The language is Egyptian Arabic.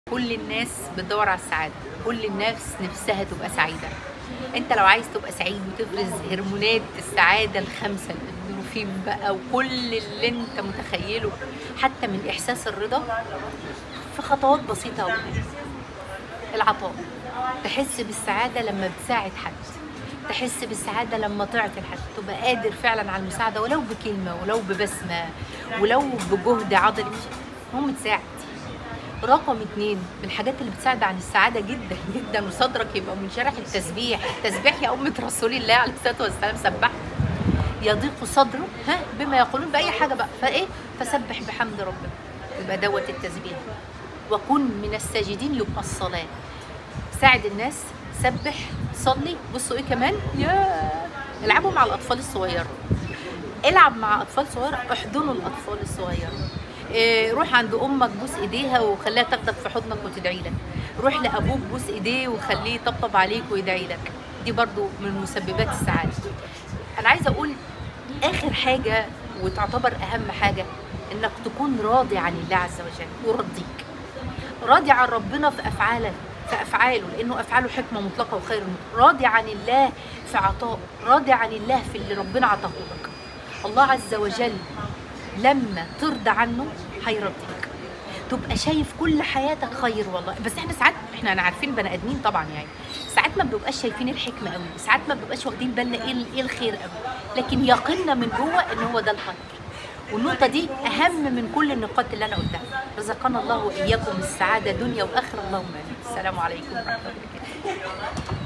كل الناس بتدور على السعادة كل الناس نفسها تبقى سعيدة انت لو عايز تبقى سعيد وتفرز هرمونات السعادة الخمسة الاندروفين بقى وكل اللي انت متخيله حتى من احساس الرضا في خطوات بسيطة أوي العطاء تحس بالسعادة لما بتساعد حد تحس بالسعادة لما تعطي لحد تبقى قادر فعلا على المساعدة ولو بكلمة ولو ببسمة ولو بجهد عضلي المهم تساعد رقم اتنين من الحاجات اللي بتساعد عن السعادة جدا جدا وصدرك يبقى منشرح التسبيح التسبيح يا أمة رسول الله عليه الصلاة والسلام سبح يضيق صدره ها بما يقولون بأي حاجة بقى فإيه فسبح بحمد ربك يبقى دوت التسبيح وكن من الساجدين يبقى الصلاة ساعد الناس سبح صلي بصوا ايه كمان يا العبوا مع الاطفال الصغيره العب مع اطفال صغيره احضنوا الاطفال الصغيره إيه روح عند امك بوس ايديها وخليها تاخدك في حضنك وتدعي لك روح لابوك بوس ايديه وخليه يطبطب عليك ويدعي لك دي برضو من مسببات السعاده انا عايزه اقول اخر حاجه وتعتبر اهم حاجه انك تكون راضي عن الله عز وجل يرضيك راضي عن ربنا في افعالك في افعاله لانه افعاله حكمه مطلقه وخير مطلق راضي عن الله في عطاء راضي عن الله في اللي ربنا عطاه لك الله عز وجل لما ترضى عنه هيرضيك تبقى شايف كل حياتك خير والله بس احنا ساعات احنا انا عارفين بني ادمين طبعا يعني ساعات ما بنبقاش شايفين الحكمه قوي ساعات ما بنبقاش واخدين بالنا ايه ايه الخير قوي لكن يقيننا من جوه ان هو ده الخير والنقطة دي أهم من كل النقاط اللي أنا قلتها رزقنا الله وإياكم السعادة دنيا وآخرة اللهم آمين السلام عليكم ورحمة الله وبركاته